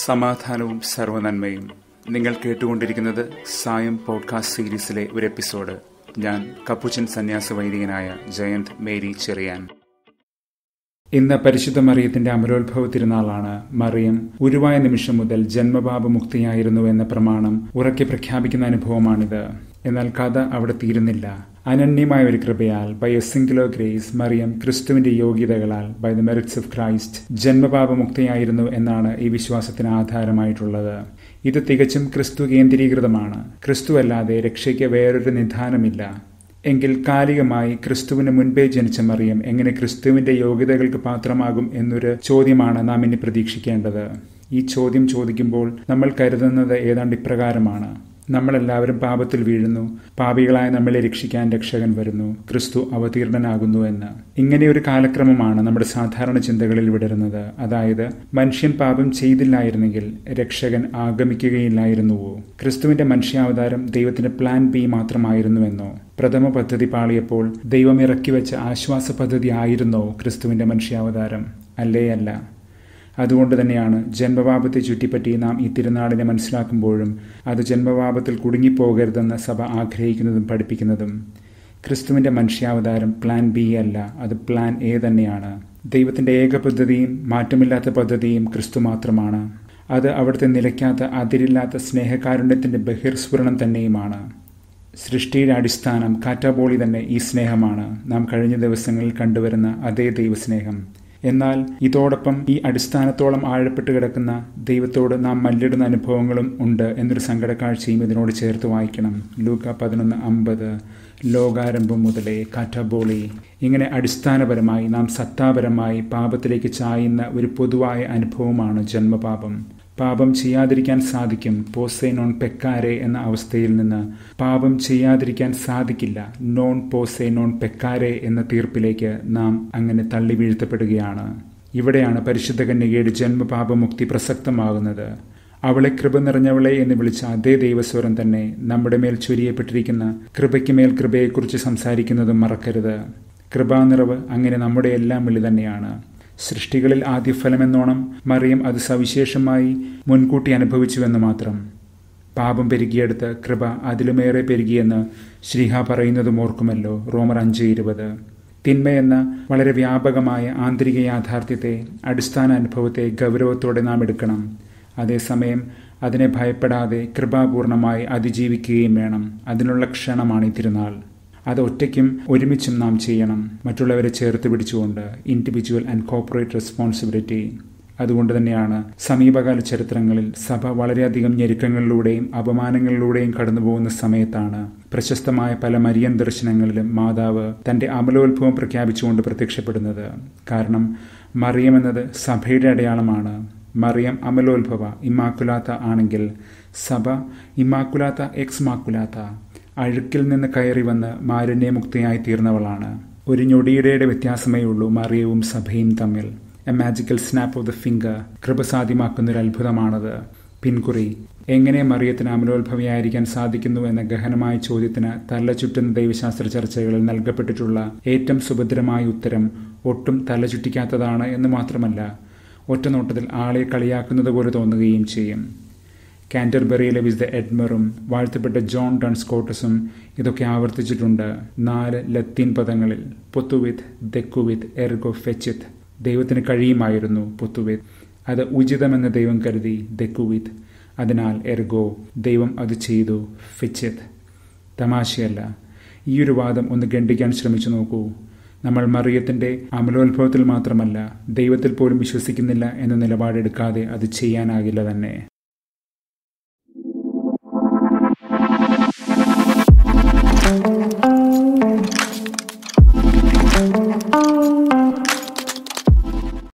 സമാധാനവും സർവനന്മയും നിങ്ങൾ കേട്ടുകൊണ്ടിരിക്കുന്നത് സായം പോഡ്കാസ്റ്റ് സീരീസിലെ ഒരു എപ്പിസോഡ് ഞാൻ കപ്പുച്ചൻ സന്യാസ വൈദികനായ ജയന്ത് മേരി ചെറിയാൻ ഇന്ന് പരിശുദ്ധ മറിയത്തിന്റെ അമരോത്ഭവ തിരുനാളാണ് മറിയം ഉരുവായ നിമിഷം മുതൽ ജന്മപാപ മുക്തിയായിരുന്നു എന്ന പ്രമാണം ഉറക്കെ പ്രഖ്യാപിക്കുന്ന അനുഭവമാണിത് എന്നാൽ കഥ അവിടെ തീരുന്നില്ല അനന്യമായ ഒരു കൃപയാൽ by a singular grace Mariyam ക്രിസ്തുവിന്റെ യോഗ്യതകളാൽ by the merits of Christ ജന്മപാപമുക്തയായിരുന്നു എന്നാണ് ഈ വിശ്വാസത്തിന് ആധാരമായിട്ടുള്ളത് ഇത് തികച്ചും ക്രിസ്തു കേന്ദ്രീകൃതമാണ് ക്രിസ്തു അല്ലാതെ രക്ഷയ്ക്ക് വേറൊരു നിധാനമില്ല എങ്കിൽ കാലികമായി ക്രിസ്തുവിന് മുൻപേ ജനിച്ച മറിയം എങ്ങനെ ക്രിസ്തുവിന്റെ യോഗ്യതകൾക്ക് പാത്രമാകും എന്നൊരു ചോദ്യമാണ് നാം ഇനി പ്രതീക്ഷിക്കേണ്ടത് ഈ ചോദ്യം ചോദിക്കുമ്പോൾ നമ്മൾ കരുതുന്നത് ഏതാണ്ട് ഇപ്രകാരമാണ് നമ്മളെല്ലാവരും പാപത്തിൽ വീഴുന്നു പാപികളായ നമ്മളെ രക്ഷിക്കാൻ രക്ഷകൻ വരുന്നു ക്രിസ്തു അവതീർണനാകുന്നു എന്ന് ഇങ്ങനെ ഒരു കാലക്രമമാണ് നമ്മുടെ സാധാരണ ചിന്തകളിൽ വിടരുന്നത് അതായത് മനുഷ്യൻ പാപം ചെയ്തില്ലായിരുന്നെങ്കിൽ രക്ഷകൻ ആഗമിക്കുകയില്ലായിരുന്നുവോ ക്രിസ്തുവിന്റെ മനുഷ്യാവതാരം ദൈവത്തിന്റെ പ്ലാൻ ബി മാത്രമായിരുന്നുവെന്നോ പ്രഥമ പദ്ധതി പാളിയപ്പോൾ ദൈവം ഇറക്കിവെച്ച ആശ്വാസ പദ്ധതി ആയിരുന്നോ ക്രിസ്തുവിന്റെ മനുഷ്യാവതാരം അല്ലേ അല്ല അതുകൊണ്ട് തന്നെയാണ് ജന്മപാപത്തെ ചുറ്റിപ്പറ്റി നാം ഈ തിരുനാളിനെ മനസ്സിലാക്കുമ്പോഴും അത് ജന്മപാപത്തിൽ കുടുങ്ങിപ്പോകരുതെന്ന് സഭ ആഗ്രഹിക്കുന്നതും പഠിപ്പിക്കുന്നതും ക്രിസ്തുവിന്റെ മനുഷ്യാവതാരം പ്ലാൻ ബി അല്ല അത് പ്ലാൻ എ തന്നെയാണ് ദൈവത്തിന്റെ ഏക പദ്ധതിയും മാറ്റമില്ലാത്ത പദ്ധതിയും ക്രിസ്തു മാത്രമാണ് അത് അവിടുത്തെ നിലയ്ക്കാത്ത അതിരില്ലാത്ത സ്നേഹകാരുണ്യത്തിന്റെ ബഹിർസ്ഫുരണം തന്നെയുമാണ് സൃഷ്ടിയുടെ അടിസ്ഥാനം കാറ്റാബോളി തന്നെ ഈ സ്നേഹമാണ് നാം കഴിഞ്ഞ ദിവസങ്ങളിൽ കണ്ടുവരുന്ന അതേ ദൈവസ്നേഹം എന്നാൽ ഇതോടൊപ്പം ഈ അടിസ്ഥാനത്തോളം ആഴപ്പെട്ട് കിടക്കുന്ന ദൈവത്തോട് നാം മല്ലിടുന്ന അനുഭവങ്ങളും ഉണ്ട് എന്നൊരു സങ്കടക്കാഴ്ചയും ഇതിനോട് ചേർത്ത് വായിക്കണം ലൂക്ക പതിനൊന്ന് അമ്പത് ലോകാരംഭം മുതലേ കാറ്റബോളി ഇങ്ങനെ അടിസ്ഥാനപരമായി നാം സത്താപരമായി പാപത്തിലേക്ക് ചായുന്ന ഒരു പൊതുവായ അനുഭവമാണ് ജന്മപാപം പാപം ചെയ്യാതിരിക്കാൻ സാധിക്കും പോസെ നോൺ പെക്കാരെ എന്ന അവസ്ഥയിൽ നിന്ന് പാപം ചെയ്യാതിരിക്കാൻ സാധിക്കില്ല നോൺ പോസെ നോൺ പെക്കാരെ എന്ന തീർപ്പിലേക്ക് നാം അങ്ങനെ തള്ളി വീഴ്ത്തപ്പെടുകയാണ് ഇവിടെയാണ് പരിശുദ്ധ കന്യകയുടെ ജന്മപാപമുക്തി പ്രസക്തമാകുന്നത് അവളെ കൃപ നിറഞ്ഞവളെ എന്ന് വിളിച്ച അതേ ദൈവസ്വരം തന്നെ നമ്മുടെ മേൽ ചൊരിയപ്പെട്ടിരിക്കുന്ന കൃപയ്ക്ക് മേൽ കൃപയെക്കുറിച്ച് സംസാരിക്കുന്നതും മറക്കരുത് കൃപാനിറവ് അങ്ങനെ നമ്മുടെ എല്ലാം വിളി തന്നെയാണ് സൃഷ്ടികളിൽ ആദ്യഫലമെന്നോണം മറിയം അത് സവിശേഷമായി മുൻകൂട്ടി അനുഭവിച്ചുവെന്ന് മാത്രം പാപം പെരുകിയെടുത്ത് കൃപ അതിലുമേറെ പെരുകിയെന്ന് ശ്രീഹ പറയുന്നതും ഓർക്കുമല്ലോ റോമർ അഞ്ച് ഇരുപത് തിന്മയെന്ന വളരെ വ്യാപകമായ ആന്തരിക യാഥാർത്ഥ്യത്തെ അടിസ്ഥാന അനുഭവത്തെ ഗൗരവത്തോടെ നാം എടുക്കണം അതേസമയം അതിനെ ഭയപ്പെടാതെ കൃപാപൂർണമായി അതിജീവിക്കുകയും വേണം അതിനുള്ള ക്ഷണമാണ് ഈ തിരുനാൾ അത് ഒറ്റയ്ക്കും ഒരുമിച്ചും നാം ചെയ്യണം മറ്റുള്ളവരെ ചേർത്ത് പിടിച്ചുകൊണ്ട് ഇൻഡിവിജ്വൽ ആൻഡ് കോർപ്പറേറ്റ് റെസ്പോൺസിബിലിറ്റി അതുകൊണ്ട് തന്നെയാണ് സമീപകാല ചരിത്രങ്ങളിൽ സഭ വളരെയധികം ഞെരുക്കങ്ങളിലൂടെയും അപമാനങ്ങളിലൂടെയും കടന്നുപോകുന്ന സമയത്താണ് പ്രശസ്തമായ പല മരിയൻ ദർശനങ്ങളിലും മാതാവ് തന്റെ അമലോത്ഭവം പ്രഖ്യാപിച്ചുകൊണ്ട് പ്രത്യക്ഷപ്പെടുന്നത് കാരണം മറിയം എന്നത് സഭയുടെ അടയാളമാണ് മറിയം അമലോത്ഭവ ഇമ്മാക്കുലാത്ത ആണെങ്കിൽ സഭ ഇമ്മാക്കുലാത്ത എക്സ് മാക്കുലാത്ത അഴുക്കിൽ നിന്ന് കയറി വന്ന് മാലിന്യമുക്തയായി തീർന്നവളാണ് ഒരു ഞൊടിയുടെ വ്യത്യാസമേ ഉള്ളൂ മറിയവും സഭയും തമ്മിൽ a magical snap of the finger കൃപ സാധ്യമാക്കുന്ന ഒരു അത്ഭുതമാണത് പിൻകുറി എങ്ങനെ മറിയത്തിന് അമലോത്ഭവയായിരിക്കാൻ സാധിക്കുന്നു എന്ന ഗഹനമായ ചോദ്യത്തിന് തല ചുറ്റുന്ന ദൈവശാസ്ത്ര ചർച്ചകളിൽ നൽകപ്പെട്ടിട്ടുള്ള ഏറ്റവും സുഭദ്രമായ ഉത്തരം ഒട്ടും തല ചുറ്റിക്കാത്തതാണ് എന്ന് മാത്രമല്ല ഒറ്റനോട്ടത്തിൽ ആളെ കളിയാക്കുന്നത് പോലെ തോന്നുകയും ചെയ്യും കാൻറ്റർബറിയിലെ വിസ്ത എഡ്മറും വാഴ്ത്തപ്പെട്ട ജോൺ ഡൺ സ്കോട്ടസും ഇതൊക്കെ ആവർത്തിച്ചിട്ടുണ്ട് നാല് ലത്തീൻ പദങ്ങളിൽ പൊത്തുവിത്ത് ദെക്കുവിത്ത് എർഗോ ഫെച്ചിത്ത് ദൈവത്തിന് കഴിയുമായിരുന്നു പൊത്തുവിത്ത് അത് ഉചിതമെന്ന് ദൈവം കരുതി ദെക്കുവിത്ത് അതിനാൽ എർഗോ ദൈവം അത് ചെയ്തു ഫെച്ചിത്ത് തമാശയല്ല ഈ ഒരു വാദം ഒന്ന് ഖണ്ഡിക്കാൻ ശ്രമിച്ചു നോക്കൂ നമ്മൾ മറിയത്തിന്റെ അമലോത്ഭവത്തിൽ മാത്രമല്ല ദൈവത്തിൽ പോലും വിശ്വസിക്കുന്നില്ല എന്ന നിലപാടെടുക്കാതെ അത് ചെയ്യാനാകില്ല തന്നെ thank you